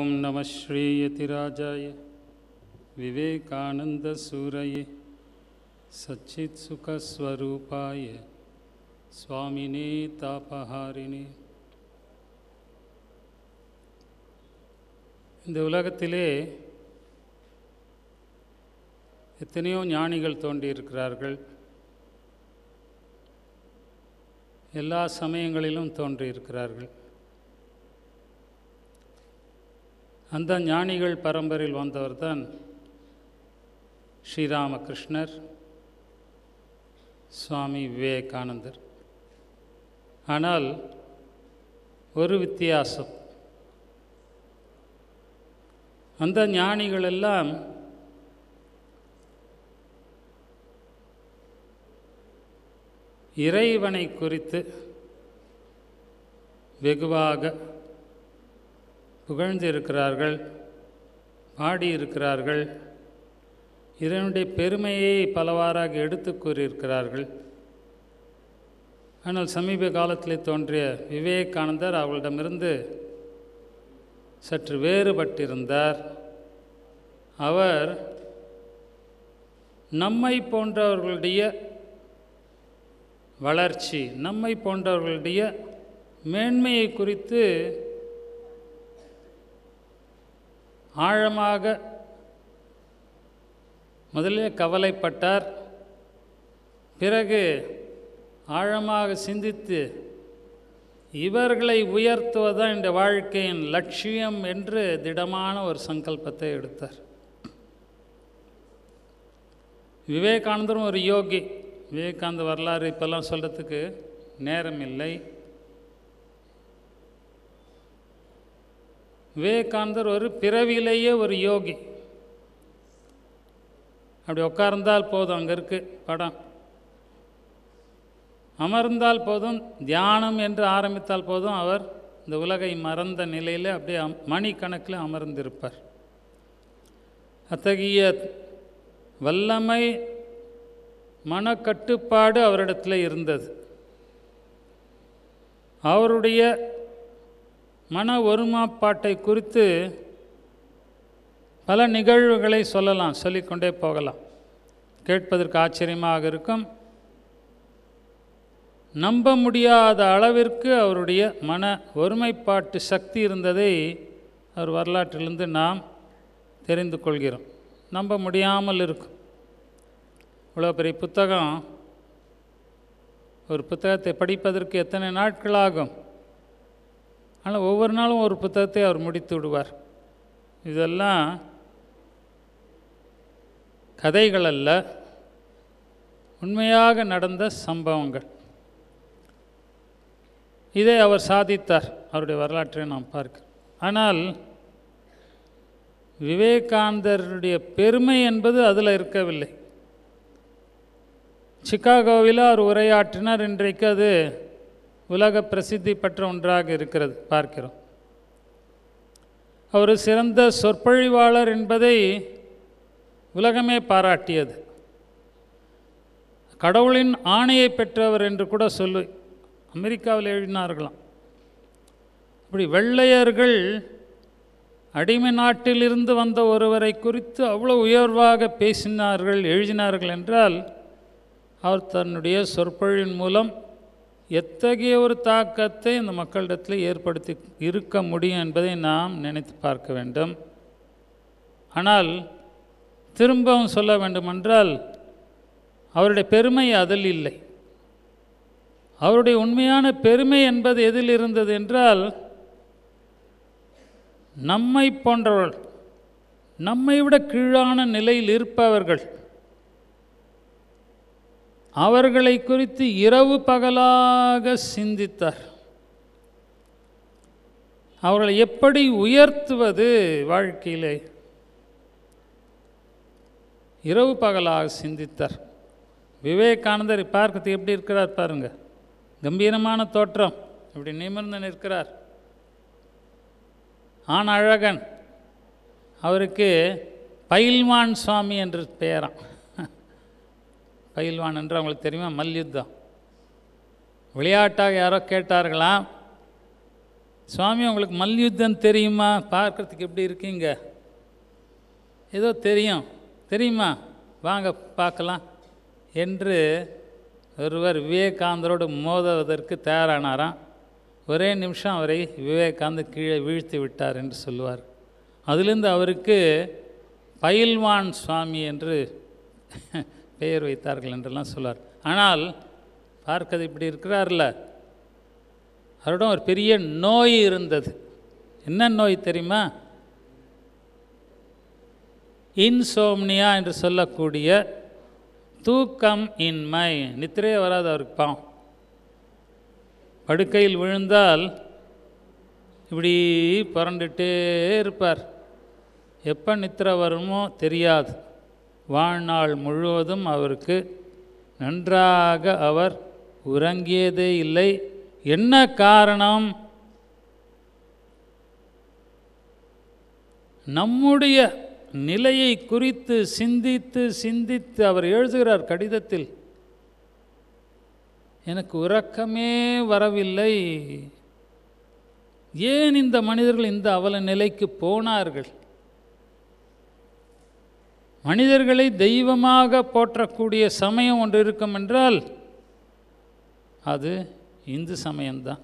ॐ नमः श्रीयतिराजाय विवेकानन्दसूरये सच्चित्सुखस्वरूपाय स्वामिने तापहारिणे இந்த உலகத்திலே எத்தனையோ ஞானிகள் தோன்றியிருக்கிறார்கள் எல்லா சமயங்களிலும் தோன்றியிருக்கிறார்கள் அந்த ஞானிகள் பரம்பரையில் வந்தவர்தான் ஸ்ரீராமகிருஷ்ணர் சுவாமி விவேகானந்தர் ஆனால் ஒரு வித்தியாசம் அந்த ஞானிகள் எல்லாம் இறைவனை குறித்து வெகுவாக புகழ்ந்திருக்கிறார்கள் பாடியிருக்கிறார்கள் இறைவனுடைய பெருமையை பலவாறாக எடுத்து கூறியிருக்கிறார்கள் ஆனால் சமீப காலத்தில் தோன்றிய விவேகானந்தர் அவர்களிடமிருந்து சற்று வேறுபட்டிருந்தார் அவர் நம்மை போன்றவர்களுடைய வளர்ச்சி நம்மை போன்றவர்களுடைய மேன்மையை குறித்து ஆழமாக முதலில் கவலைப்பட்டார் பிறகு ஆழமாக சிந்தித்து இவர்களை உயர்த்துவதுதான் இந்த வாழ்க்கையின் லட்சியம் என்று திடமான ஒரு சங்கல்பத்தை எடுத்தார் விவேகானந்தரும் ஒரு யோகி விவேகானந்த வரலாறு இப்போல்லாம் சொல்கிறதுக்கு நேரம் இல்லை விவேகானந்தர் ஒரு பிறவியிலேயே ஒரு யோகி அப்படி உட்கார்ந்தால் போதும் அங்கே இருக்குது படம் அமர்ந்தால் போதும் தியானம் என்று ஆரம்பித்தால் போதும் அவர் இந்த உலகை மறந்த நிலையில் அப்படியே அம் மணிக்கணக்கில் அமர்ந்திருப்பார் அத்தகைய வல்லமை மனக்கட்டுப்பாடு அவரிடத்தில் இருந்தது அவருடைய மன ஒருமாப்பாட்டை குறித்து பல நிகழ்வுகளை சொல்லலாம் சொல்லிக்கொண்டே போகலாம் கேட்பதற்கு ஆச்சரியமாக இருக்கும் நம்ப முடியாத அளவிற்கு அவருடைய மன ஒருமைப்பாட்டு சக்தி இருந்ததை அவர் வரலாற்றிலிருந்து நாம் தெரிந்து கொள்கிறோம் நம்ப முடியாமல் இருக்கும் இவ்வளோ பெரிய புத்தகம் ஒரு புத்தகத்தை படிப்பதற்கு எத்தனை நாட்கள் ஆகும் ஆனால் ஒவ்வொரு நாளும் ஒரு புத்தகத்தை அவர் முடித்து விடுவார் இதெல்லாம் கதைகள் அல்ல உண்மையாக நடந்த சம்பவங்கள் இதை அவர் சாதித்தார் அவருடைய வரலாற்றை நாம் பார்க்கிறோம் ஆனால் விவேகானந்தருடைய பெருமை என்பது அதில் இருக்கவில்லை சிக்காகோவில் அவர் உரையாற்றினார் இன்றைக்கு அது உலக பிரசித்தி பெற்ற ஒன்றாக இருக்கிறது பார்க்கிறோம் அவர் சிறந்த சொற்பொழிவாளர் என்பதை உலகமே பாராட்டியது கடவுளின் ஆணையை பெற்றவர் என்று கூட சொல்லு அமெரிக்காவில் எழுதினார்களாம் அப்படி வெள்ளையர்கள் அடிமை நாட்டிலிருந்து வந்த ஒருவரை குறித்து அவ்வளோ உயர்வாக பேசினார்கள் எழுதினார்கள் என்றால் அவர் தன்னுடைய சொற்பொழிவின் மூலம் எத்தகைய ஒரு தாக்கத்தை இந்த மக்களிடத்தில் ஏற்படுத்தி இருக்க முடியும் என்பதை நாம் நினைத்து பார்க்க வேண்டும் ஆனால் திரும்பவும் சொல்ல வேண்டுமென்றால் அவருடைய பெருமை அதில் இல்லை அவருடைய உண்மையான பெருமை என்பது எதில் இருந்தது என்றால் நம்மை போன்றவர்கள் நம்மை விட கீழான நிலையில் இருப்பவர்கள் அவர்களை குறித்து இரவு பகலாக சிந்தித்தார் அவர்களை எப்படி உயர்த்துவது வாழ்க்கையிலே இரவு பகலாக சிந்தித்தார் விவேகானந்தர் பார்க்கறது எப்படி இருக்கிறார் பாருங்க கம்பீரமான தோற்றம் இப்படி நிமிர்ந்து நிற்கிறார் ஆண் அழகன் அவருக்கு பயில்வான் சுவாமி என்று பெயரான் பயில்வான் என்று அவங்களுக்கு தெரியுமா மல்யுத்தம் விளையாட்டாக யாரோ கேட்டார்களாம் சுவாமி உங்களுக்கு மல்யுத்தம் தெரியுமா பார்க்கறதுக்கு எப்படி இருக்கீங்க ஏதோ தெரியும் தெரியுமா வாங்க பார்க்கலாம் என்று ஒருவர் விவேகாந்தரோடு மோதுவதற்கு தயாரானாராம் ஒரே நிமிஷம் அவரை விவேகானந்த கீழே வீழ்த்தி விட்டார் என்று சொல்லுவார் அதிலிருந்து அவருக்கு பயில்வான் சுவாமி என்று பெயர் வைத்தார்கள் என்றெல்லாம் சொல்வார் ஆனால் பார்க்கறது இப்படி இருக்கிறார்ல அவரிடம் ஒரு பெரிய நோய் இருந்தது என்ன நோய் தெரியுமா இன்சோம்னியா என்று சொல்லக்கூடிய தூக்கம் இன்மை நித்திரையே வராது அவருக்கு பாவம் படுக்கையில் விழுந்தால் இப்படி புரண்டுட்டே இருப்பார் எப்போ நித்திரை வருமோ தெரியாது வாழ்நாள் முழுவதும் அவருக்கு நன்றாக அவர் உறங்கியதே இல்லை என்ன காரணம் நம்முடைய நிலையை குறித்து சிந்தித்து சிந்தித்து அவர் எழுதுகிறார் கடிதத்தில் எனக்கு உறக்கமே வரவில்லை ஏன் இந்த மனிதர்கள் இந்த அவல நிலைக்கு போனார்கள் மனிதர்களை தெய்வமாக போற்றக்கூடிய சமயம் ஒன்று இருக்கும் என்றால் அது இந்து சமயம்தான்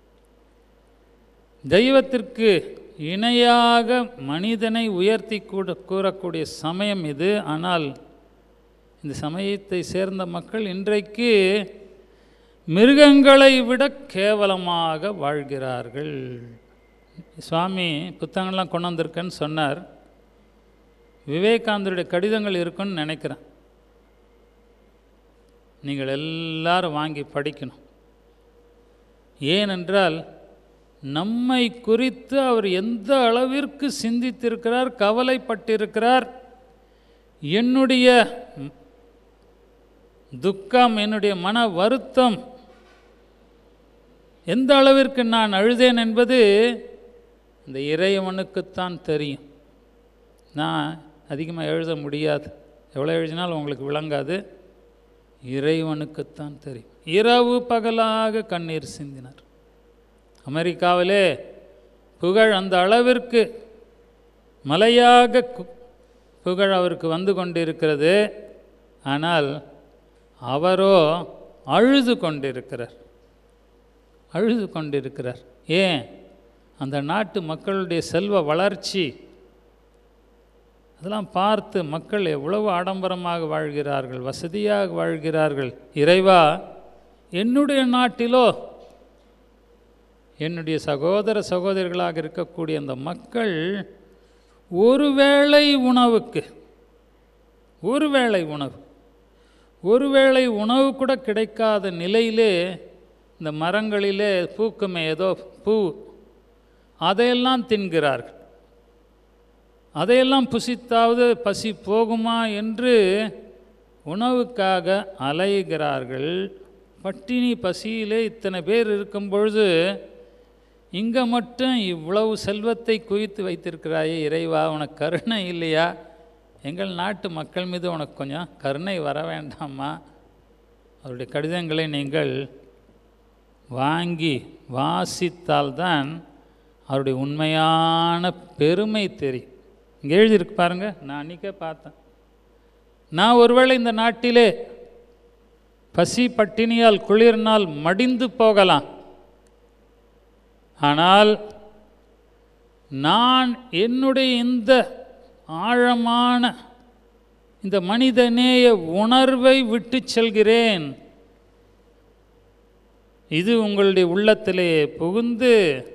தெய்வத்திற்கு இணையாக மனிதனை உயர்த்தி கூட கூறக்கூடிய சமயம் இது ஆனால் இந்த சமயத்தை சேர்ந்த மக்கள் இன்றைக்கு மிருகங்களை விட கேவலமாக வாழ்கிறார்கள் சுவாமி புத்தகங்கள்லாம் கொண்டு வந்திருக்கேன்னு சொன்னார் விவேகானந்தருடைய கடிதங்கள் இருக்குன்னு நினைக்கிறேன் நீங்கள் எல்லாரும் வாங்கி படிக்கணும் ஏனென்றால் நம்மை குறித்து அவர் எந்த அளவிற்கு சிந்தித்திருக்கிறார் கவலைப்பட்டிருக்கிறார் என்னுடைய துக்கம் என்னுடைய மன வருத்தம் எந்த அளவிற்கு நான் அழுதேன் என்பது இந்த இறைவனுக்குத்தான் தெரியும் நான் அதிகமாக எழுத முடியாது எவ்வளோ எழுதினாலும் உங்களுக்கு விளங்காது இறைவனுக்குத்தான் தெரியும் இரவு பகலாக கண்ணீர் சிந்தினார் அமெரிக்காவிலே புகழ் அந்த அளவிற்கு மலையாக கு- புகழ் அவருக்கு வந்து கொண்டிருக்கிறது ஆனால் அவரோ அழுது கொண்டிருக்கிறார் அழுது கொண்டிருக்கிறார் ஏன் அந்த நாட்டு மக்களுடைய செல்வ வளர்ச்சி அதெல்லாம் பார்த்து மக்கள் எவ்வளவு ஆடம்பரமாக வாழ்கிறார்கள் வசதியாக வாழ்கிறார்கள் இறைவா என்னுடைய நாட்டிலோ என்னுடைய சகோதர சகோதரிகளாக இருக்கக்கூடிய அந்த மக்கள் ஒருவேளை உணவுக்கு ஒருவேளை உணவு ஒருவேளை உணவு கூட கிடைக்காத நிலையிலே இந்த மரங்களிலே பூக்குமே ஏதோ பூ அதையெல்லாம் தின்கிறார்கள் அதையெல்லாம் புசித்தாவது பசி போகுமா என்று உணவுக்காக அலைகிறார்கள் பட்டினி பசியிலே இத்தனை பேர் இருக்கும் பொழுது இங்கே மட்டும் இவ்வளவு செல்வத்தை குவித்து வைத்திருக்கிறாயே இறைவா உனக்கு கருணை இல்லையா எங்கள் நாட்டு மக்கள் மீது உனக்கு கொஞ்சம் கருணை வர வேண்டாமா அவருடைய கடிதங்களை நீங்கள் வாங்கி வாசித்தால்தான் அவருடைய உண்மையான பெருமை தெரியும் இங்கே எழுதியிருக்கு பாருங்க நான் அன்றைக்கே பார்த்தேன் நான் ஒருவேளை இந்த நாட்டிலே பசி பட்டினியால் குளிர்னால் மடிந்து போகலாம் ஆனால் நான் என்னுடைய இந்த ஆழமான இந்த மனிதநேய உணர்வை விட்டு செல்கிறேன் இது உங்களுடைய உள்ளத்திலே புகுந்து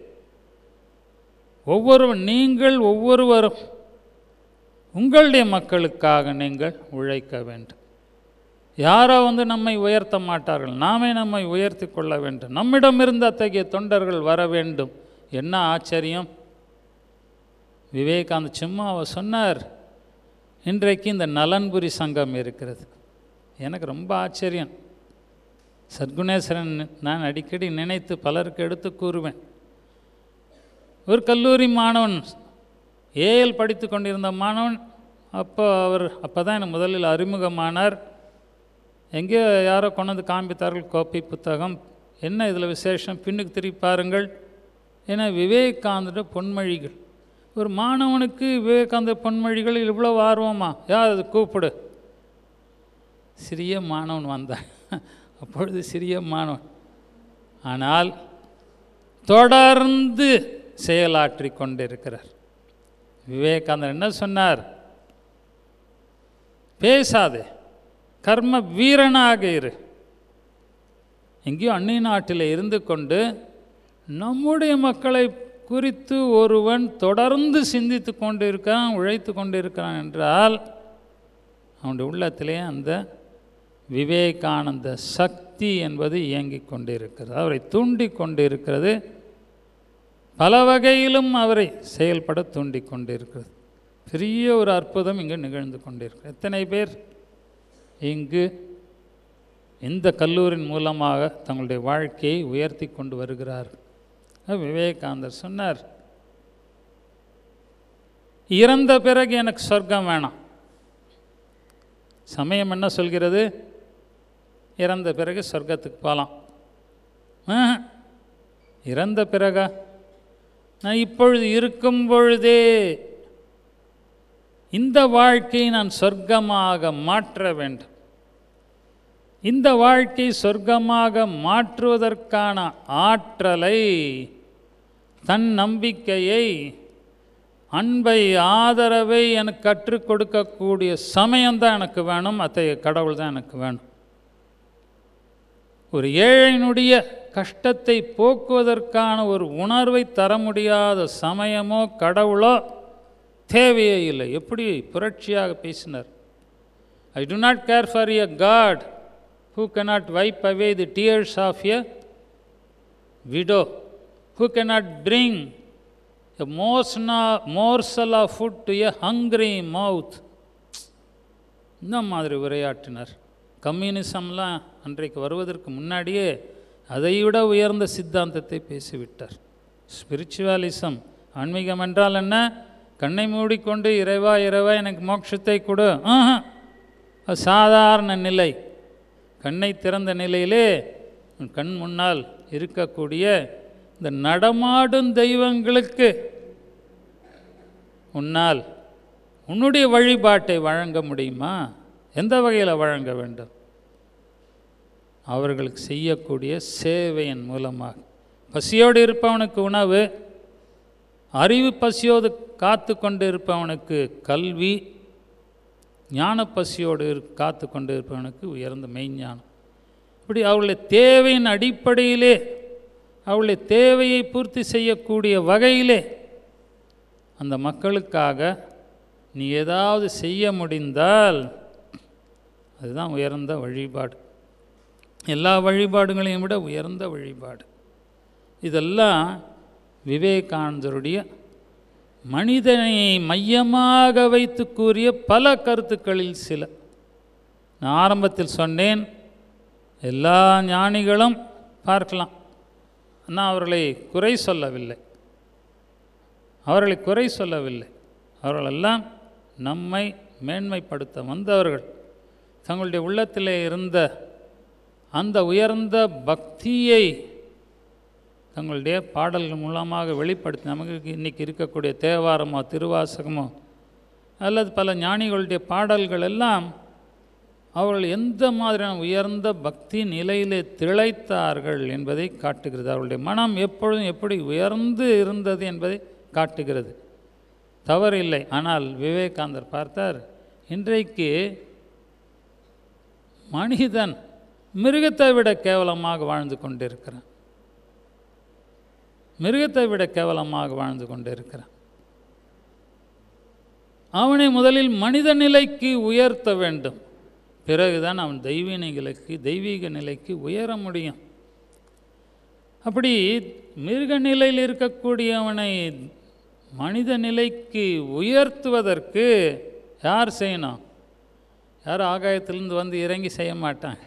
ஒவ்வொரு நீங்கள் ஒவ்வொருவரும் உங்களுடைய மக்களுக்காக நீங்கள் உழைக்க வேண்டும் யாரோ வந்து நம்மை உயர்த்த மாட்டார்கள் நாமே நம்மை உயர்த்தி கொள்ள வேண்டும் நம்மிடமிருந்து அத்தகைய தொண்டர்கள் வர வேண்டும் என்ன ஆச்சரியம் விவேகானந்த சும்மா அவர் சொன்னார் இன்றைக்கு இந்த நலன்புரி சங்கம் இருக்கிறது எனக்கு ரொம்ப ஆச்சரியம் சத்குணேஸ்வரன் நான் அடிக்கடி நினைத்து பலருக்கு எடுத்து கூறுவேன் ஒரு கல்லூரி மாணவன் ஏஎல் படித்து கொண்டிருந்த மாணவன் அப்போ அவர் அப்போ தான் எனக்கு முதலில் அறிமுகமானார் எங்கேயோ யாரோ கொண்டு வந்து காண்பித்தார்கள் கோப்பை புத்தகம் என்ன இதில் விசேஷம் பின்னுக்கு திருப்பி பாருங்கள் ஏன்னா விவேகானந்த பொன்மொழிகள் ஒரு மாணவனுக்கு விவேகானந்த பொன்மொழிகள் இவ்வளோ ஆர்வமா யார் அது கூப்பிடு சிறிய மாணவன் வந்தான் அப்பொழுது சிறிய மாணவன் ஆனால் தொடர்ந்து செயலாற்றி கொண்டிருக்கிறார் விவேகானந்தர் என்ன சொன்னார் பேசாதே கர்ம வீரனாக இரு எங்கேயோ அன்னை நாட்டில் இருந்து கொண்டு நம்முடைய மக்களை குறித்து ஒருவன் தொடர்ந்து சிந்தித்து கொண்டு இருக்கான் உழைத்து கொண்டு இருக்கிறான் என்றால் அவனுடைய உள்ளத்திலே அந்த விவேகானந்த சக்தி என்பது இயங்கிக் கொண்டிருக்கிறது அவரை தூண்டி கொண்டிருக்கிறது பல வகையிலும் அவரை செயல்பட தூண்டி கொண்டிருக்கிறது பெரிய ஒரு அற்புதம் இங்கு நிகழ்ந்து கொண்டிருக்கிறது எத்தனை பேர் இங்கு இந்த கல்லூரியின் மூலமாக தங்களுடைய வாழ்க்கையை உயர்த்தி கொண்டு வருகிறார்கள் விவேகானந்தர் சொன்னார் இறந்த பிறகு எனக்கு சொர்க்கம் வேணாம் சமயம் என்ன சொல்கிறது இறந்த பிறகு சொர்க்கத்துக்கு போகலாம் ஆஹ், இறந்த பிறகா நான் இப்பொழுது இருக்கும் பொழுதே இந்த வாழ்க்கையை நான் சொர்க்கமாக மாற்ற வேண்டும் இந்த வாழ்க்கை சொர்க்கமாக மாற்றுவதற்கான ஆற்றலை தன் நம்பிக்கையை அன்பை ஆதரவை எனக்கு கற்றுக் கொடுக்கக்கூடிய சமயம்தான் எனக்கு வேணும் அத்தகைய கடவுள் தான் எனக்கு வேணும் ஒரு ஏழையினுடைய கஷ்டத்தை போக்குவதற்கான ஒரு உணர்வை தர முடியாத சமயமோ கடவுளோ தேவையே இல்லை எப்படி புரட்சியாக பேசினார் I do not care for a god who cannot wipe away the tears of a widow, who cannot bring a morsna- morsel of food to a hungry mouth. இந்த மாதிரி உரையாற்றினார் கம்யூனிசம்லாம் அன்றைக்கு வருவதற்கு முன்னாடியே அதைவிட உயர்ந்த சித்தாந்தத்தை பேசிவிட்டார் ஸ்பிரிச்சுவலிசம் ஆன்மீகம் என்றால் என்ன கண்ணை மூடிக்கொண்டு இறைவா இறைவா எனக்கு மோட்சத்தை கொடு ஆஹா. அது சாதாரண நிலை கண்ணை திறந்த நிலையிலே உன் கண் முன்னால் இருக்கக்கூடிய இந்த நடமாடும் தெய்வங்களுக்கு உன்னால் உன்னுடைய வழிபாட்டை வழங்க முடியுமா எந்த வகையில் வழங்க வேண்டும் அவர்களுக்கு செய்யக்கூடிய சேவையின் மூலமாக பசியோடு இருப்பவனுக்கு உணவு அறிவு பசியோடு காத்து கொண்டு இருப்பவனுக்கு கல்வி ஞான பசியோடு இரு- காத்து கொண்டு இருப்பவனுக்கு உயர்ந்த மெய்ஞானம் இப்படி அவளுடைய தேவையின் அடிப்படையிலே அவளுடைய தேவையை பூர்த்தி செய்யக்கூடிய வகையிலே அந்த மக்களுக்காக நீ ஏதாவது செய்ய முடிந்தால் அதுதான் உயர்ந்த வழிபாடு எல்லா வழிபாடுகளையும் விட உயர்ந்த வழிபாடு இதெல்லாம் விவேகானந்தருடைய மனிதனை மையமாக வைத்து கூறிய பல கருத்துக்களில் சில நான் ஆரம்பத்தில் சொன்னேன் எல்லா ஞானிகளும் பார்க்கலாம் நான் அவர்களை குறை சொல்லவில்லை அவர்களை குறை சொல்லவில்லை அவர்களெல்லாம் நம்மை மேன்மைப்படுத்த வந்தவர்கள் தங்களுடைய உள்ளத்திலே இருந்த அந்த உயர்ந்த பக்தியை தங்களுடைய பாடல்கள் மூலமாக வெளிப்படுத்தி நமக்கு இன்றைக்கி இருக்கக்கூடிய தேவாரமோ திருவாசகமோ அல்லது பல ஞானிகளுடைய பாடல்கள் எல்லாம் அவர்கள் எந்த மாதிரியான உயர்ந்த பக்தி நிலையிலே திளைத்தார்கள் என்பதை காட்டுகிறது அவர்களுடைய மனம் எப்பொழுதும் எப்படி உயர்ந்து இருந்தது என்பதை காட்டுகிறது தவறில்லை ஆனால் விவேகானந்தர் பார்த்தார் இன்றைக்கு மனிதன் மிருகத்தை விட கேவலமாக வாழ்ந்து கொண்டிருக்கிறான் மிருகத்தை விட கேவலமாக வாழ்ந்து கொண்டிருக்கிறான் அவனை முதலில் மனித நிலைக்கு உயர்த்த வேண்டும் பிறகுதான் அவன் தெய்வீக நிலைக்கு தெய்வீக நிலைக்கு உயர முடியும் அப்படி மிருக நிலையில் இருக்கக்கூடியவனை மனித நிலைக்கு உயர்த்துவதற்கு யார் செய்யணும் யார் ஆகாயத்திலிருந்து வந்து இறங்கி செய்ய மாட்டாங்க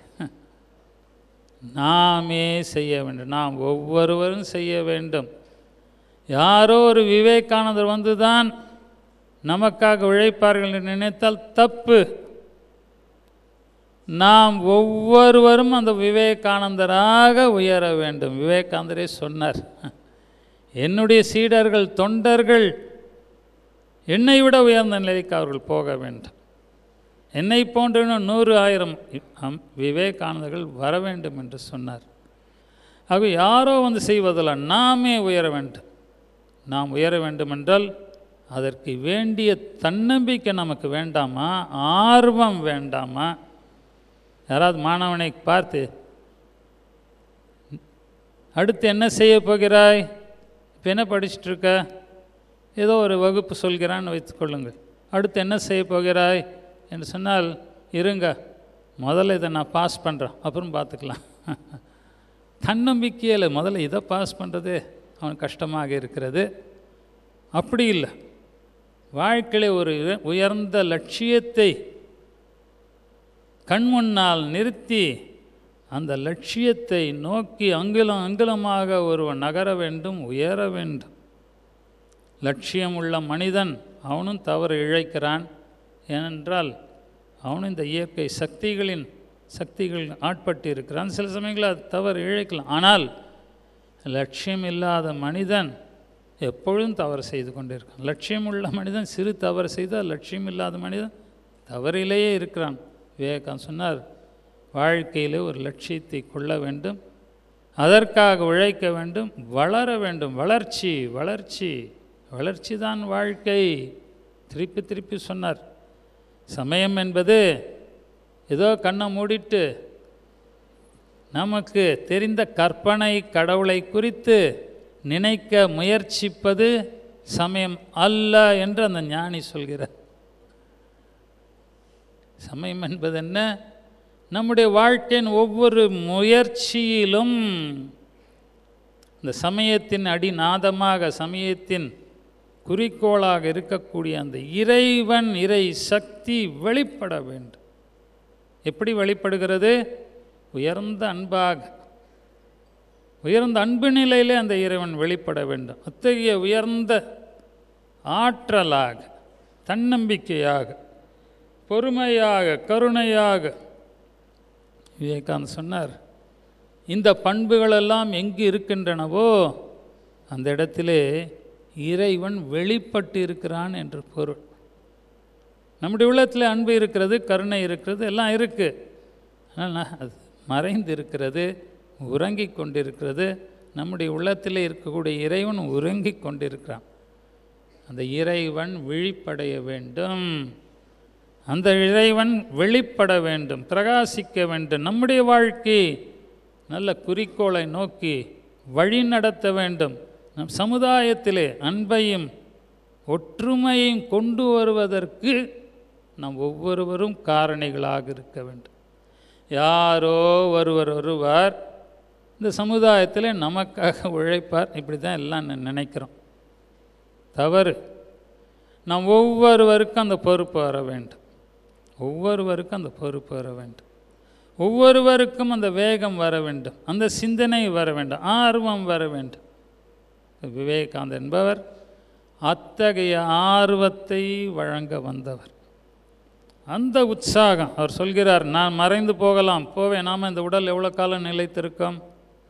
நாமே செய்ய வேண்டும் நாம் ஒவ்வொருவரும் செய்ய வேண்டும் யாரோ ஒரு விவேகானந்தர் வந்து தான் நமக்காக உழைப்பார்கள் என்று நினைத்தால் தப்பு நாம் ஒவ்வொருவரும் அந்த விவேகானந்தராக உயர வேண்டும் விவேகானந்தரே சொன்னார் என்னுடைய சீடர்கள் தொண்டர்கள் என்னை விட உயர்ந்த நிலைக்கு அவர்கள் போக வேண்டும் என்னை போன்ற இன்னும் நூறு ஆயிரம் அம்- விவேகானந்தர்கள் வர வேண்டும் என்று சொன்னார் ஆக யாரோ வந்து செய்வதில்ல நாமே உயர வேண்டும் நாம் உயர வேண்டுமென்றால் அதற்கு வேண்டிய தன்னம்பிக்கை நமக்கு வேண்டாமா ஆர்வம் வேண்டாமா யாராவது மாணவனை பார்த்து அடுத்து என்ன செய்ய போகிறாய் இப்போ என்ன படிச்சுட்டு இருக்க ஏதோ ஒரு வகுப்பு சொல்கிறான்னு வைத்துக்கொள்ளுங்கள் அடுத்து என்ன செய்ய போகிறாய் என்று சொன்னால் இருங்க முதல்ல இதை நான் பாஸ் பண்ணுறேன் அப்புறம் பார்த்துக்கலாம் தன்னம்பிக்கையில் முதல்ல இதை பாஸ் பண்ணுறது அவனுக்கு கஷ்டமாக இருக்கிறது அப்படி இல்லை வாழ்க்கையில் ஒரு உய- உயர்ந்த லட்சியத்தை கண்முன்னால் நிறுத்தி அந்த லட்சியத்தை நோக்கி அங்குலம் அங்குலமாக ஒருவன் நகர வேண்டும் உயர வேண்டும் லட்சியம் உள்ள மனிதன் அவனும் தவறு இழைக்கிறான் ஏனென்றால் அவனும் இந்த இயற்கை சக்திகளின் சக்திகள் ஆட்பட்டு இருக்கிறான் சில சமயங்களில் அது தவறு இழைக்கலாம் ஆனால் லட்சியம் இல்லாத மனிதன் எப்பொழுதும் தவறு செய்து கொண்டிருக்கான் லட்சியம் உள்ள மனிதன் சிறு தவறு செய்தால் லட்சியம் இல்லாத மனிதன் தவறிலேயே இருக்கிறான் விவேகானந்தர் சொன்னார் வாழ்க்கையில் ஒரு லட்சியத்தை கொள்ள வேண்டும் அதற்காக உழைக்க வேண்டும் வளர வேண்டும் வளர்ச்சி வளர்ச்சி வளர்ச்சி தான் வாழ்க்கை திருப்பி திருப்பி சொன்னார் சமயம் என்பது ஏதோ கண்ணை மூடிட்டு நமக்கு தெரிந்த கற்பனை கடவுளை குறித்து நினைக்க முயற்சிப்பது சமயம் அல்ல என்று அந்த ஞானி சொல்கிறார் சமயம் என்பது என்ன நம்முடைய வாழ்க்கையின் ஒவ்வொரு முயற்சியிலும் இந்த சமயத்தின் அடிநாதமாக சமயத்தின் குறிக்கோளாக இருக்கக்கூடிய அந்த இறைவன் இறை சக்தி வெளிப்பட வேண்டும் எப்படி வெளிப்படுகிறது உயர்ந்த அன்பாக உயர்ந்த அன்பு நிலையிலே அந்த இறைவன் வெளிப்பட வேண்டும் அத்தகைய உயர்ந்த ஆற்றலாக தன்னம்பிக்கையாக பொறுமையாக கருணையாக விவேகானந்த் சொன்னார் இந்த பண்புகளெல்லாம் எங்கு இருக்கின்றனவோ அந்த இடத்திலே இறைவன் வெளிப்பட்டு இருக்கிறான் என்று பொருள் நம்முடைய உள்ளத்தில் அன்பு இருக்கிறது கருணை இருக்கிறது எல்லாம் இருக்குது ஆனால் அது மறைந்து இருக்கிறது உறங்கிக் கொண்டிருக்கிறது நம்முடைய உள்ளத்தில் இருக்கக்கூடிய இறைவன் உறங்கிக் கொண்டிருக்கிறான் அந்த இறைவன் விழிப்படைய வேண்டும் அந்த இறைவன் வெளிப்பட வேண்டும் பிரகாசிக்க வேண்டும் நம்முடைய வாழ்க்கை நல்ல குறிக்கோளை நோக்கி வழி நடத்த வேண்டும் நம் சமுதாயத்திலே அன்பையும் ஒற்றுமையும் கொண்டு வருவதற்கு நாம் ஒவ்வொருவரும் காரணிகளாக இருக்க வேண்டும் யாரோ ஒருவர் ஒருவர் இந்த சமுதாயத்தில் நமக்காக உழைப்பார் இப்படி தான் எல்லாம் நி- நினைக்கிறோம் தவறு நாம் ஒவ்வொருவருக்கும் அந்த பொறுப்பு வர வேண்டும் ஒவ்வொருவருக்கும் அந்த பொறுப்பு வர வேண்டும் ஒவ்வொருவருக்கும் அந்த வேகம் வர வேண்டும் அந்த சிந்தனை வர வேண்டும் ஆர்வம் வர வேண்டும் விவேகானந்தர் என்பவர் அத்தகைய ஆர்வத்தை வழங்க வந்தவர் அந்த உற்சாகம் அவர் சொல்கிறார் நான் மறைந்து போகலாம் போவேன் நாம் இந்த உடல் எவ்வளோ காலம் நிலைத்திருக்கோம்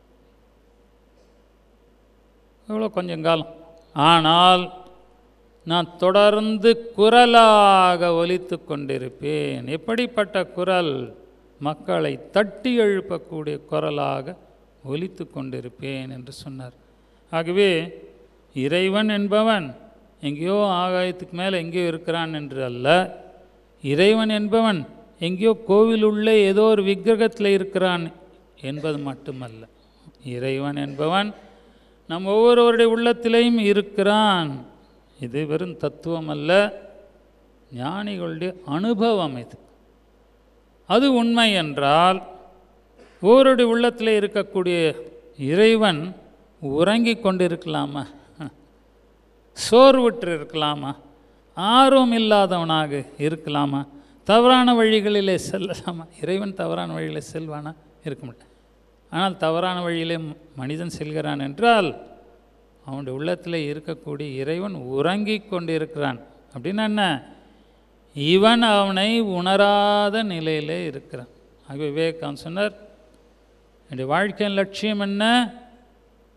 எவ்வளோ கொஞ்சம் காலம் ஆனால் நான் தொடர்ந்து குரலாக ஒலித்து கொண்டிருப்பேன் எப்படிப்பட்ட குரல் மக்களை தட்டி எழுப்பக்கூடிய குரலாக ஒலித்து கொண்டிருப்பேன் என்று சொன்னார் ஆகவே இறைவன் என்பவன் எங்கேயோ ஆகாயத்துக்கு மேலே எங்கேயோ இருக்கிறான் என்று அல்ல இறைவன் என்பவன் எங்கேயோ கோவில் உள்ளே ஏதோ ஒரு விக்கிரகத்தில் இருக்கிறான் என்பது மட்டுமல்ல இறைவன் என்பவன் நம் ஒவ்வொருவருடைய உள்ளத்திலேயும் இருக்கிறான் இது வெறும் தத்துவம் அல்ல ஞானிகளுடைய அனுபவம் இது அது உண்மை என்றால் ஒவ்வொருடைய உள்ளத்தில் இருக்கக்கூடிய இறைவன் உறங்கிக் கொண்டிருக்கலாமா சோர்வுற்று இருக்கலாமா ஆர்வம் இல்லாதவனாக இருக்கலாமா தவறான வழிகளிலே செல்லலாமா இறைவன் தவறான வழியிலே செல்வானா இருக்க மாட்டான் ஆனால் தவறான வழியிலே ம- மனிதன் செல்கிறான் என்றால் அவனுடைய உள்ளத்தில் இருக்கக்கூடிய இறைவன் உறங்கிக் கொண்டிருக்கிறான் அப்படின்னா என்ன இவன் அவனை உணராத நிலையிலே இருக்கிறான் ஆகவே விவேகானந்த் சொன்னார் என்னுடைய வாழ்க்கையின் லட்சியம் என்ன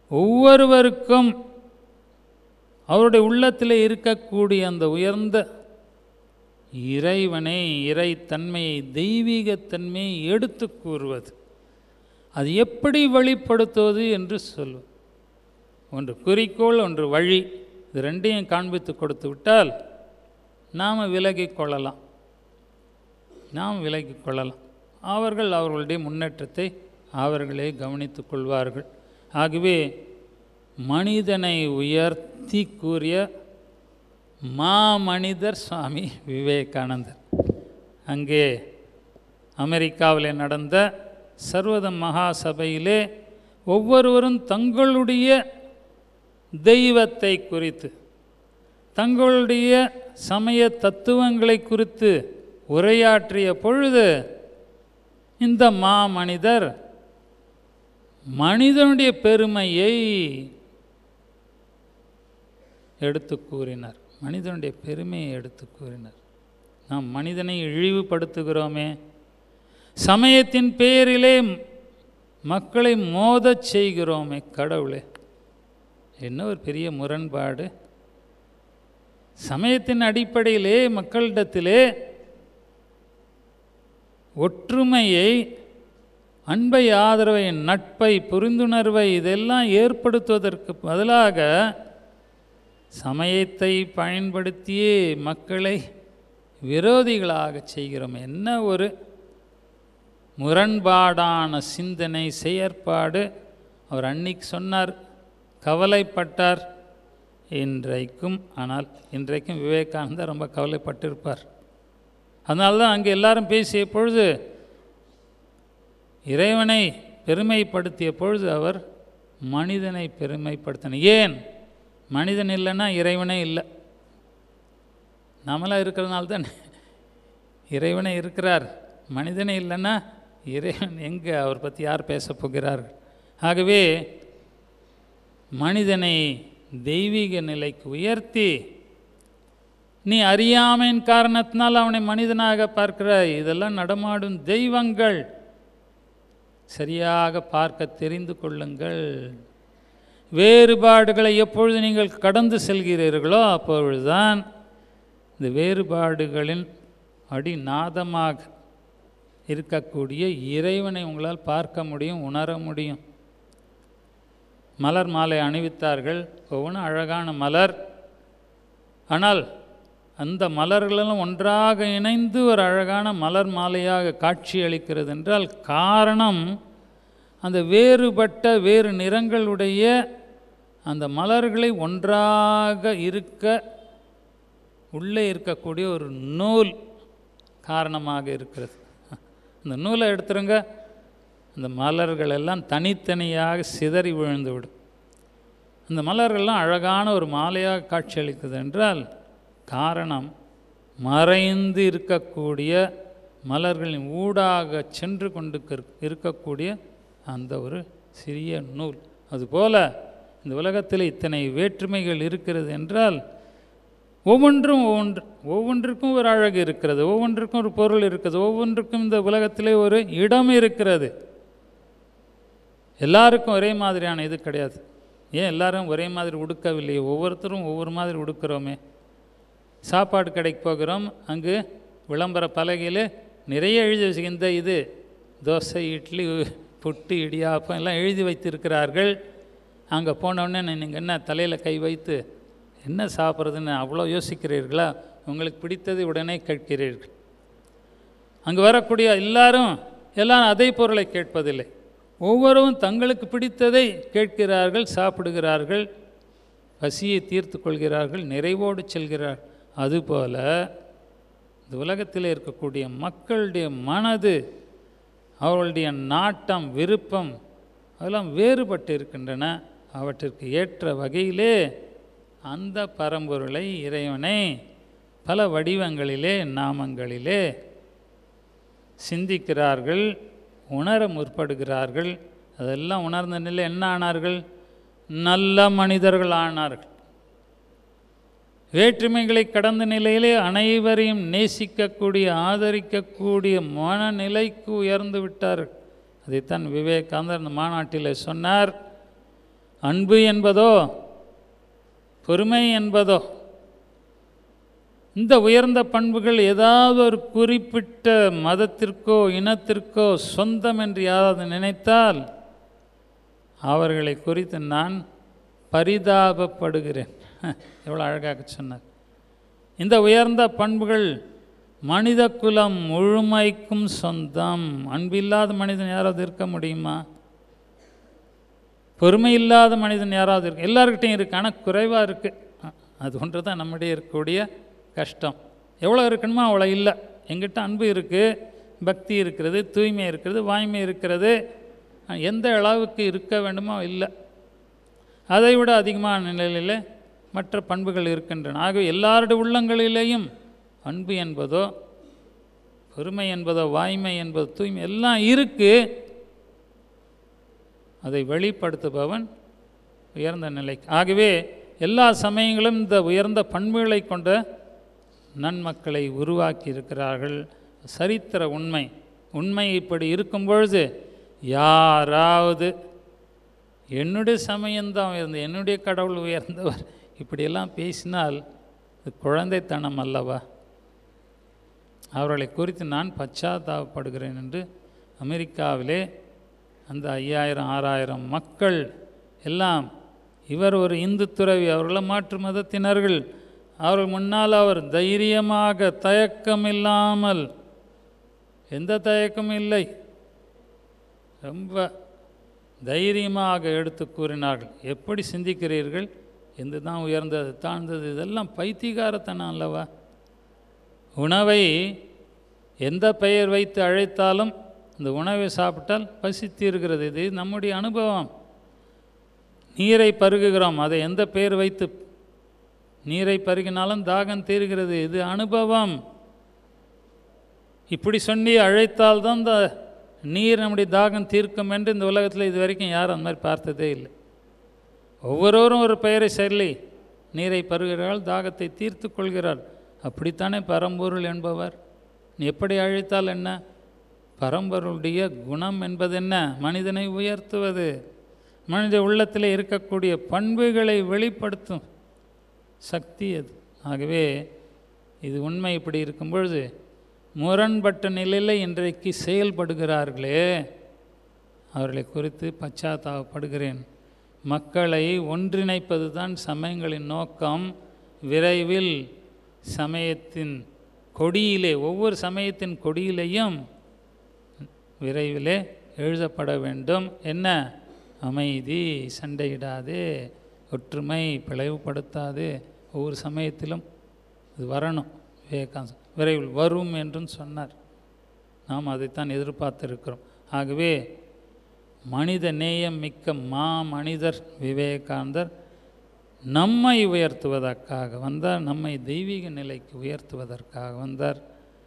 ஒவ்வொருவருக்கும் அவருடைய உள்ளத்தில் இருக்கக்கூடிய அந்த உயர்ந்த இறைவனை இறைத்தன்மையை தெய்வீகத்தன்மையை எடுத்து கூறுவது அது எப்படி வெளிப்படுத்துவது என்று சொல்வது ஒன்று குறிக்கோள் ஒன்று வழி இது ரெண்டையும் காண்பித்து கொடுத்து விட்டால் நாம் விலகிக் கொள்ளலாம் நாம் விலகிக் கொள்ளலாம் அவர்கள் அவர்களுடைய முன்னேற்றத்தை அவர்களே கவனித்துக் கொள்வார்கள் ஆகவே மனிதனை உயர்த்தி கூறிய மாமனிதர் சுவாமி விவேகானந்தர் அங்கே அமெரிக்காவில் நடந்த சர்வத மகா சபையிலே ஒவ்வொருவரும் தங்களுடைய தெய்வத்தை குறித்து தங்களுடைய சமய தத்துவங்களை குறித்து உரையாற்றிய பொழுது இந்த மாமனிதர் மனிதனுடைய பெருமையை எடுத்து கூறினார் மனிதனுடைய பெருமையை எடுத்து கூறினார் நாம் மனிதனை இழிவுபடுத்துகிறோமே சமயத்தின் பெயரிலே மக்களை மோதச் செய்கிறோமே கடவுளே என்ன ஒரு பெரிய முரண்பாடு சமயத்தின் அடிப்படையிலே மக்களிடத்திலே ஒற்றுமையை அன்பை ஆதரவை நட்பை புரிந்துணர்வை இதெல்லாம் ஏற்படுத்துவதற்கு பதிலாக சமயத்தை பயன்படுத்தியே மக்களை விரோதிகளாக செய்கிறோம் என்ன ஒரு முரண்பாடான சிந்தனை செயற்பாடு அவர் அன்னைக்கு சொன்னார் கவலைப்பட்டார் இன்றைக்கும் ஆனால் இன்றைக்கும் விவேகானந்தர் ரொம்ப கவலைப்பட்டிருப்பார் அதனால தான் அங்கே எல்லாரும் பேசிய பொழுது இறைவனை பெருமைப்படுத்திய பொழுது அவர் மனிதனை பெருமைப்படுத்தினார் ஏன் மனிதன் இல்லைன்னா இறைவனே இல்லை நாமெல்லாம் இருக்கிறதுனால தான் இறைவனே இருக்கிறார் மனிதனே இல்லைன்னா இறைவன் எங்கே அவர் பற்றி யார் பேச போகிறார்கள் ஆகவே மனிதனை தெய்வீக நிலைக்கு உயர்த்தி நீ அறியாமையின் காரணத்தினால் அவனை மனிதனாக பார்க்கிறாய் இதெல்லாம் நடமாடும் தெய்வங்கள் சரியாக பார்க்க தெரிந்து கொள்ளுங்கள் வேறுபாடுகளை எப்பொழுது நீங்கள் கடந்து செல்கிறீர்களோ அப்பொழுதுதான் இந்த வேறுபாடுகளின் அடிநாதமாக இருக்கக்கூடிய இறைவனை உங்களால் பார்க்க முடியும் உணர முடியும் மலர் மாலை அணிவித்தார்கள் ஒவ்வொன்றும் அழகான மலர் ஆனால் அந்த மலர்களெல்லாம் ஒன்றாக இணைந்து ஒரு அழகான மலர் மாலையாக காட்சி அளிக்கிறது என்றால் காரணம் அந்த வேறுபட்ட வேறு நிறங்களுடைய அந்த மலர்களை ஒன்றாக இருக்க உள்ளே இருக்கக்கூடிய ஒரு நூல் காரணமாக இருக்கிறது அந்த நூலை எடுத்துருங்க அந்த மலர்கள் எல்லாம் தனித்தனியாக சிதறி விழுந்துவிடும் அந்த மலர்கள்லாம் அழகான ஒரு மாலையாக காட்சியளிக்குது என்றால் காரணம் மறைந்து இருக்கக்கூடிய மலர்களின் ஊடாக சென்று கொண்டு இருக்கக்கூடிய அந்த ஒரு சிறிய நூல் அதுபோல் இந்த உலகத்தில் இத்தனை வேற்றுமைகள் இருக்கிறது என்றால் ஒவ்வொன்றும் ஒவ்வொன்று ஒவ்வொன்றுக்கும் ஒரு அழகு இருக்கிறது ஒவ்வொன்றுக்கும் ஒரு பொருள் இருக்கிறது ஒவ்வொன்றுக்கும் இந்த உலகத்திலே ஒரு இடம் இருக்கிறது எல்லாருக்கும் ஒரே மாதிரியான இது கிடையாது ஏன் எல்லாரும் ஒரே மாதிரி உடுக்கவில்லையே ஒவ்வொருத்தரும் ஒவ்வொரு மாதிரி உடுக்கிறோமே சாப்பாடு கடைக்கு போகிறோம் அங்கு விளம்பர பலகையில் நிறைய எழுதி வச்சு இந்த இது தோசை இட்லி புட்டு இடியாப்பம் எல்லாம் எழுதி வைத்திருக்கிறார்கள் அங்கே போனோடனே நீங்கள் என்ன தலையில் கை வைத்து என்ன சாப்பிட்றதுன்னு அவ்வளோ யோசிக்கிறீர்களா உங்களுக்கு பிடித்ததை உடனே கேட்கிறீர்கள் அங்கே வரக்கூடிய எல்லாரும் எல்லாரும் அதே பொருளை கேட்பதில்லை ஒவ்வொருவரும் தங்களுக்கு பிடித்ததை கேட்கிறார்கள் சாப்பிடுகிறார்கள் பசியை தீர்த்து கொள்கிறார்கள் நிறைவோடு செல்கிறார்கள் அதுபோல் இந்த உலகத்தில் இருக்கக்கூடிய மக்களுடைய மனது அவர்களுடைய நாட்டம் விருப்பம் அதெல்லாம் வேறுபட்டு இருக்கின்றன அவற்றிற்கு ஏற்ற வகையிலே அந்த பரம்பொருளை இறைவனை பல வடிவங்களிலே நாமங்களிலே சிந்திக்கிறார்கள் உணர முற்படுகிறார்கள் அதெல்லாம் உணர்ந்த நிலை என்ன ஆனார்கள் நல்ல மனிதர்கள் ஆனார்கள் வேற்றுமைகளை கடந்த நிலையிலே அனைவரையும் நேசிக்கக்கூடிய ஆதரிக்கக்கூடிய மனநிலைக்கு உயர்ந்து விட்டார்கள் அதைத்தான் விவேகானந்தர் அந்த மாநாட்டில் சொன்னார் அன்பு என்பதோ பொறுமை என்பதோ இந்த உயர்ந்த பண்புகள் ஏதாவது ஒரு குறிப்பிட்ட மதத்திற்கோ இனத்திற்கோ சொந்தம் என்று யாராவது நினைத்தால் அவர்களை குறித்து நான் பரிதாபப்படுகிறேன் எவ்வளோ அழகாக சொன்னார் இந்த உயர்ந்த பண்புகள் மனித குலம் முழுமைக்கும் சொந்தம் அன்பில்லாத மனிதன் யாராவது இருக்க முடியுமா பொறுமை இல்லாத மனிதன் யாராவது இருக்கு எல்லாருக்கிட்டையும் இருக்கு ஆனால் குறைவாக இருக்குது அது ஒன்று தான் நம்முடைய இருக்கக்கூடிய கஷ்டம் எவ்வளோ இருக்கணுமோ அவ்வளோ இல்லை எங்கிட்ட அன்பு இருக்குது பக்தி இருக்கிறது தூய்மை இருக்கிறது வாய்மை இருக்கிறது எந்த அளவுக்கு இருக்க வேண்டுமோ இல்லை அதை விட அதிகமான நிலையில் மற்ற பண்புகள் இருக்கின்றன ஆகவே எல்லாருடைய உள்ளங்களிலேயும் அன்பு என்பதோ பொறுமை என்பதோ வாய்மை என்பதோ தூய்மை எல்லாம் இருக்குது அதை வெளிப்படுத்துபவன் உயர்ந்த நிலைக்கு ஆகவே எல்லா சமயங்களும் இந்த உயர்ந்த பண்புகளை கொண்ட நன்மக்களை உருவாக்கி இருக்கிறார்கள் சரித்திர உண்மை உண்மை இப்படி இருக்கும் பொழுது யாராவது என்னுடைய சமயம்தான் உயர்ந்த என்னுடைய கடவுள் உயர்ந்தவர் இப்படியெல்லாம் பேசினால் இது குழந்தைத்தனம் அல்லவா அவர்களை குறித்து நான் பச்சாத்தாபப்படுகிறேன் என்று அமெரிக்காவிலே அந்த ஐயாயிரம் ஆறாயிரம் மக்கள் எல்லாம் இவர் ஒரு இந்து துறவி அவர்கள மாற்று மதத்தினர்கள் அவர்கள் முன்னால் அவர் தைரியமாக தயக்கம் இல்லாமல் எந்த தயக்கமும் இல்லை ரொம்ப தைரியமாக எடுத்து கூறினார்கள் எப்படி சிந்திக்கிறீர்கள் எந்த தான் உயர்ந்தது தாழ்ந்தது இதெல்லாம் பைத்தியகாரத்தனம் அல்லவா உணவை எந்த பெயர் வைத்து அழைத்தாலும் இந்த உணவை சாப்பிட்டால் பசி தீர்கிறது இது நம்முடைய அனுபவம் நீரை பருகுகிறோம் அதை எந்த பெயர் வைத்து நீரை பருகினாலும் தாகம் தீர்கிறது இது அனுபவம் இப்படி சொல்லி அழைத்தால்தான் இந்த நீர் நம்முடைய தாகம் தீர்க்கும் என்று இந்த உலகத்தில் இது வரைக்கும் யாரும் அந்த மாதிரி பார்த்ததே இல்லை ஒவ்வொருவரும் ஒரு பெயரை சொல்லி நீரை பருகிறாள் தாகத்தை தீர்த்து கொள்கிறாள் அப்படித்தானே பரம்பொருள் என்பவர் நீ எப்படி அழைத்தால் என்ன பரம்பொருளுடைய குணம் என்பது என்ன மனிதனை உயர்த்துவது மனித உள்ளத்தில் இருக்கக்கூடிய பண்புகளை வெளிப்படுத்தும் சக்தி அது ஆகவே இது உண்மை இப்படி இருக்கும் பொழுது முரண்பட்ட நிலையில் இன்றைக்கு செயல்படுகிறார்களே அவர்களை குறித்து பச்சாத்தாபப்படுகிறேன் மக்களை ஒன்றிணைப்பது தான் சமயங்களின் நோக்கம் விரைவில் சமயத்தின் கொடியிலே ஒவ்வொரு சமயத்தின் கொடியிலேயும் விரைவிலே எழுதப்பட வேண்டும் என்ன அமைதி சண்டையிடாதே ஒற்றுமை பிளவுபடுத்தாது ஒவ்வொரு சமயத்திலும் இது வரணும் விவேகானந்த விரைவில் வரும் என்றும் சொன்னார் நாம் அதைத்தான் எதிர்பார்த்திருக்கிறோம் ஆகவே மனித நேயம் மிக்க மா மனிதர் விவேகானந்தர் நம்மை உயர்த்துவதற்காக வந்தார் நம்மை தெய்வீக நிலைக்கு உயர்த்துவதற்காக வந்தார்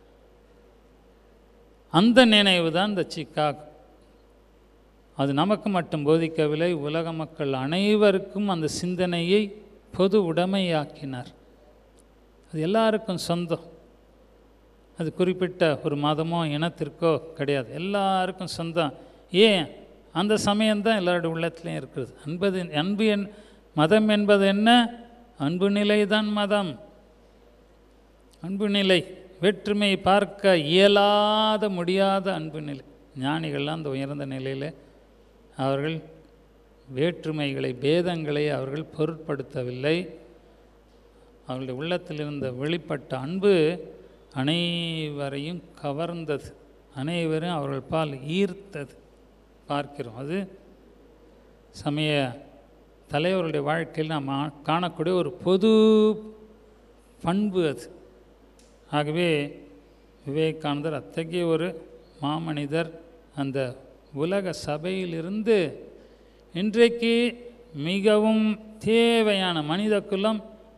அந்த நினைவு தான் இந்த சிக்காகோ அது நமக்கு மட்டும் போதிக்கவில்லை உலக மக்கள் அனைவருக்கும் அந்த சிந்தனையை பொது உடைமையாக்கினார் அது எல்லாருக்கும் சொந்தம் அது குறிப்பிட்ட ஒரு மதமோ இனத்திற்கோ கிடையாது எல்லாருக்கும் சொந்தம் ஏன் அந்த சமயம்தான் எல்லாருடைய உள்ளத்துலேயும் இருக்கிறது அன்பது அன்பு என் மதம் என்பது என்ன அன்பு நிலை தான் மதம் அன்பு நிலை வேற்றுமை பார்க்க இயலாத முடியாத அன்பு நிலை ஞானிகள்லாம் அந்த உயர்ந்த நிலையில் அவர்கள் வேற்றுமைகளை பேதங்களை அவர்கள் பொருட்படுத்தவில்லை அவர்களுடைய உள்ளத்தில் இருந்த வெளிப்பட்ட அன்பு அனைவரையும் கவர்ந்தது அனைவரும் அவர்கள் பால் ஈர்த்தது பார்க்கிறோம் அது சமய தலைவருடைய வாழ்க்கையில் நாம் ஆ- காணக்கூடிய ஒரு பொது பண்பு அது ஆகவே விவேகானந்தர் அத்தகைய ஒரு மாமனிதர் அந்த உலக சபையிலிருந்து இன்றைக்கு மிகவும் தேவையான மனித குலம்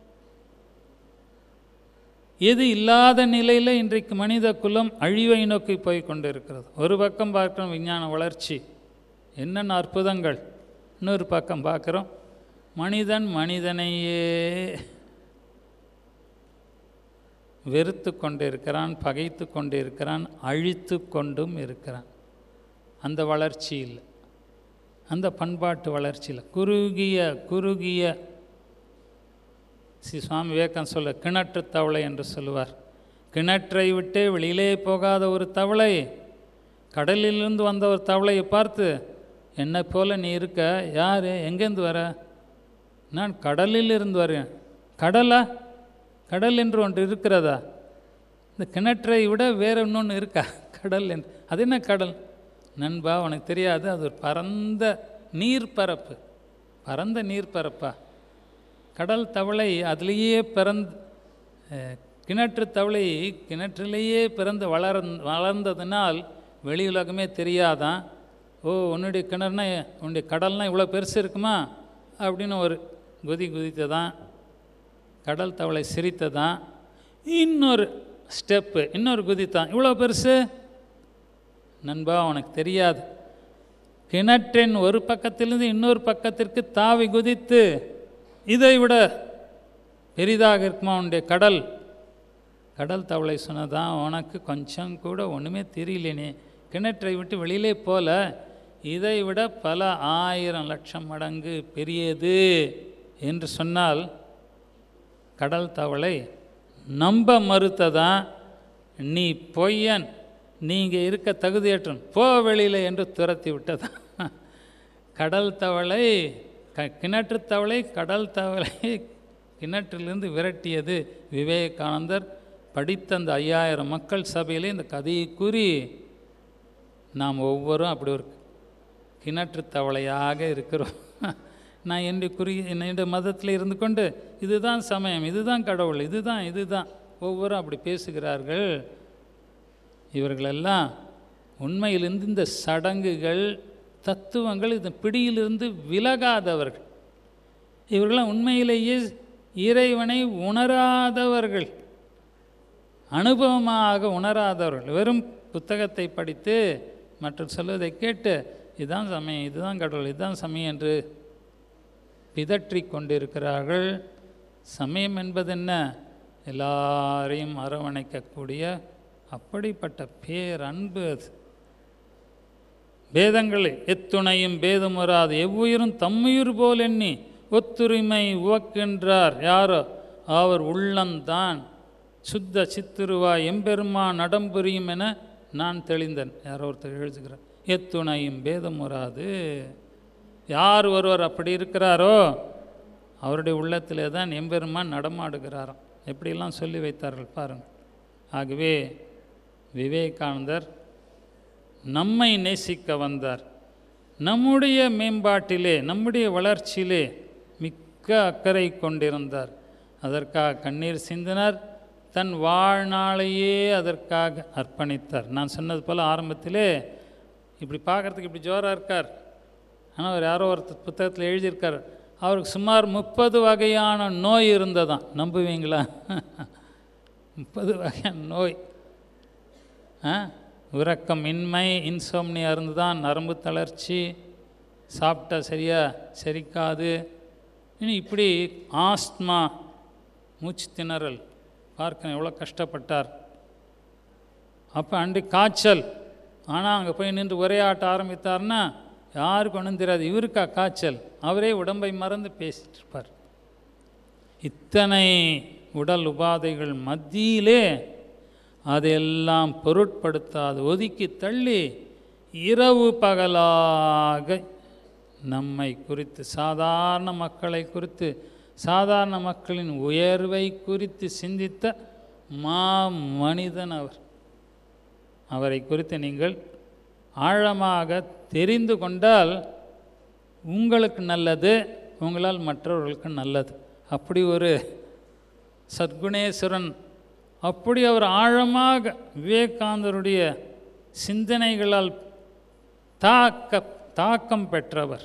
எது இல்லாத நிலையில் இன்றைக்கு மனித குலம் அழிவை நோக்கி போய் கொண்டிருக்கிறது ஒரு பக்கம் பார்க்குறோம் விஞ்ஞான வளர்ச்சி என்னென்ன அற்புதங்கள் இன்னொரு பக்கம் பார்க்குறோம் மனிதன் மனிதனையே வெறுத்து கொண்டிருக்கிறான் பகைத்து கொண்டிருக்கிறான் அழித்து கொண்டும் இருக்கிறான் அந்த வளர்ச்சி இல்லை அந்த பண்பாட்டு வளர்ச்சியில் குறுகிய குறுகிய ஸ்ரீ சுவாமி விவேகம் சொல்ல கிணற்று தவளை என்று சொல்லுவார் கிணற்றை விட்டு வெளியிலே போகாத ஒரு தவளை கடலிலிருந்து வந்த ஒரு தவளையை பார்த்து என்னை போல நீ இருக்க யார் எங்கேருந்து வர நான் கடலில் இருந்து வரேன் கடலா கடல் என்று ஒன்று இருக்கிறதா இந்த கிணற்றை விட வேற இன்னொன்று இருக்கா கடல் என்று அது என்ன கடல் நண்பா உனக்கு தெரியாது அது ஒரு பரந்த நீர்ப்பரப்பு பரந்த நீர்ப்பரப்பா கடல் தவளை அதுலேயே பிறந்து அஹ், கிணற்று தவளை கிணற்றிலேயே பிறந்து வளர் வளர்ந்ததுனால் வெளி உலகமே தெரியாதான் ஓ உன்னுடைய கிணறுனா உன்னுடைய கடல்னா இவ்வளோ பெருசு இருக்குமா அப்படின்னு ஒரு குதி குதித்ததான் கடல் தவளை சிரித்ததான் இன்னொரு ஸ்டெப்பு இன்னொரு குதித்தான் இவ்வளோ பெருசு நண்பா உனக்கு தெரியாது கிணற்றின் ஒரு பக்கத்திலிருந்து இன்னொரு பக்கத்திற்கு தாவி குதித்து இதை விட பெரிதாக இருக்குமா உன்னுடைய கடல் கடல் தவளை சொன்னதான் உனக்கு கொஞ்சம் கூட ஒன்றுமே தெரியலேனே கிணற்றை விட்டு வெளியிலே போல இதை விட பல ஆயிரம் லட்சம் மடங்கு பெரியது என்று சொன்னால் கடல் தவளை நம்ப மறுத்ததான் நீ பொய்யன் நீங்கள் இருக்க தகுதியற்றன் போ வெளியில் என்று துரத்தி விட்டதான் கடல் தவளை க கிணற்று தவளை கடல் தவளை கிணற்றிலிருந்து விரட்டியது விவேகானந்தர் படித்த அந்த ஐயாயிரம் மக்கள் சபையிலே இந்த கதையை கூறி நாம் ஒவ்வொரும் அப்படி ஒரு கிணற்று தவளையாக இருக்கிறோம் நான் என்னுடைய குறி என்னுடைய மதத்தில் இருந்து கொண்டு இதுதான் சமயம் இதுதான் கடவுள் இதுதான் இதுதான் ஒவ்வொரும் அப்படி பேசுகிறார்கள் இவர்களெல்லாம் உண்மையிலிருந்து இந்த சடங்குகள் தத்துவங்கள் இந்த பிடியிலிருந்து விலகாதவர்கள் இவர்களாம் உண்மையிலேயே இறைவனை உணராதவர்கள் அனுபவமாக உணராதவர்கள் வெறும் புத்தகத்தை படித்து மற்றும் சொல்வதை கேட்டு இதுதான் சமயம் இதுதான் கடவுள் இதுதான் சமயம் என்று பிதற்றி கொண்டிருக்கிறார்கள் சமயம் என்பது என்ன எல்லாரையும் அரவணைக்கக்கூடிய அப்படிப்பட்ட பேரன்பு அது பேதங்களை எத்துணையும் பேதமுறாது எவ்வுயிரும் தம்முயிர் போல் எண்ணி ஒத்துரிமை உவக்கின்றார் யாரோ அவர் உள்ளம்தான் சுத்த சித்திருவாய் எம்பெருமான் நடம்புரியும் என நான் தெளிந்தன் யாரோ ஒருத்தர் எழுதுகிறார் எத்துணையும் பேதமுறாது யார் ஒருவர் அப்படி இருக்கிறாரோ அவருடைய உள்ளத்திலே தான் எம்பெருமான் நடமாடுகிறாராம் எப்படியெல்லாம் சொல்லி வைத்தார்கள் பாருங்கள் ஆகவே விவேகானந்தர் நம்மை நேசிக்க வந்தார் நம்முடைய மேம்பாட்டிலே நம்முடைய வளர்ச்சியிலே மிக்க அக்கறை கொண்டிருந்தார் அதற்காக கண்ணீர் சிந்தினார் தன் வாழ்நாளையே அதற்காக அர்ப்பணித்தார் நான் சொன்னது போல் ஆரம்பத்திலே இப்படி பார்க்குறதுக்கு இப்படி ஜோராக இருக்கார் ஆனால் அவர் யாரோ ஒரு புத்தகத்தில் எழுதியிருக்கார் அவருக்கு சுமார் முப்பது வகையான நோய் இருந்ததாம் நம்புவீங்களா முப்பது வகையான நோய் ஆ உறக்கம் இன்மை இன்சோம்னியா இருந்து தான் நரம்பு தளர்ச்சி சாப்பிட்டா சரியா செரிக்காது இன்னும் இப்படி ஆஸ்துமா மூச்சு திணறல் பார்க்க எவ்வளோ கஷ்டப்பட்டார் அப்போ அண்டு காய்ச்சல் ஆனால் அங்கே போய் நின்று உரையாட்ட ஆரம்பித்தார்னா யாருக்கு ஒன்றும் தெரியாது இவருக்கா காய்ச்சல் அவரே உடம்பை மறந்து பேசிட்டு இருப்பார் இத்தனை உடல் உபாதைகள் மத்தியிலே அதையெல்லாம் பொருட்படுத்தாது ஒதுக்கி தள்ளி இரவு பகலாக நம்மை குறித்து சாதாரண மக்களை குறித்து சாதாரண மக்களின் உயர்வை குறித்து சிந்தித்த மா மனிதன் அவர் அவரை குறித்து நீங்கள் ஆழமாக தெரிந்து கொண்டால் உங்களுக்கு நல்லது உங்களால் மற்றவர்களுக்கு நல்லது அப்படி ஒரு சத்குணேஸ்வரன் அப்படி அவர் ஆழமாக விவேகானந்தருடைய சிந்தனைகளால் தாக்க தாக்கம் பெற்றவர்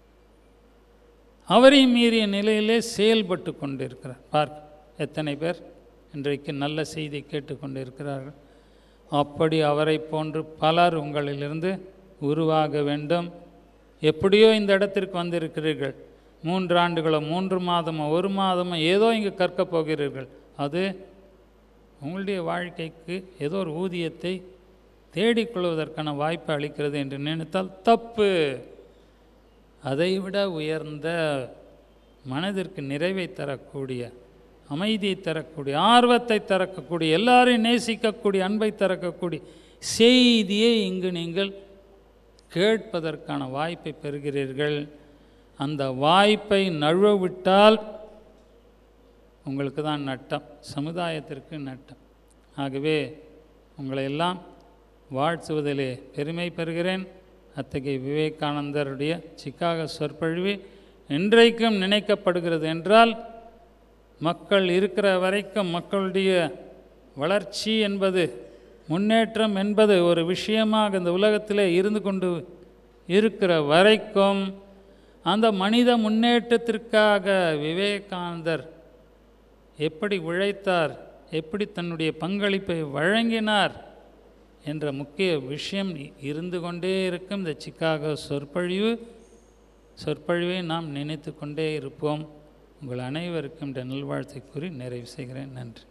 அவரை மீறிய நிலையிலே செயல்பட்டு கொண்டிருக்கிறார் பார்க்க எத்தனை பேர் இன்றைக்கு நல்ல செய்தி கேட்டுக்கொண்டிருக்கிறார்கள் அப்படி அவரை போன்று பலர் உங்களிலிருந்து உருவாக வேண்டும் எப்படியோ இந்த இடத்திற்கு வந்திருக்கிறீர்கள் மூன்று ஆண்டுகளோ மூன்று மாதமோ ஒரு மாதமோ ஏதோ இங்கு கற்கப் போகிறீர்கள் அது உங்களுடைய வாழ்க்கைக்கு ஏதோ ஒரு ஊதியத்தை தேடிக்கொள்வதற்கான வாய்ப்பை அளிக்கிறது என்று நினைத்தால் தப்பு அதைவிட உயர்ந்த மனதிற்கு நிறைவை தரக்கூடிய அமைதியை தரக்கூடிய ஆர்வத்தை தரக்கூடிய எல்லாரையும் நேசிக்கக்கூடிய அன்பை தரக்கூடிய செய்தியை இங்கு நீங்கள் கேட்பதற்கான வாய்ப்பை பெறுகிறீர்கள் அந்த வாய்ப்பை நழுவ விட்டால் உங்களுக்கு தான் நட்டம் சமுதாயத்திற்கு நட்டம் ஆகவே உங்களை எல்லாம் வாழ்த்துவதிலே பெருமை பெறுகிறேன் அத்தகைய விவேகானந்தருடைய சிக்காக சொற்பொழிவு இன்றைக்கும் நினைக்கப்படுகிறது என்றால் மக்கள் இருக்கிற வரைக்கும் மக்களுடைய வளர்ச்சி என்பது முன்னேற்றம் என்பது ஒரு விஷயமாக இந்த உலகத்திலே இருந்து கொண்டு இருக்கிற வரைக்கும் அந்த மனித முன்னேற்றத்திற்காக விவேகானந்தர் எப்படி உழைத்தார் எப்படி தன்னுடைய பங்களிப்பை வழங்கினார் என்ற முக்கிய விஷயம் இருந்து கொண்டே இருக்கும் இந்த சிக்காகோ சொற்பொழிவு சொற்பொழிவை நாம் நினைத்து கொண்டே இருப்போம் உங்கள் அனைவருக்கும் இந்த நல்வாழ்த்தை கூறி நிறைவு செய்கிறேன் நன்றி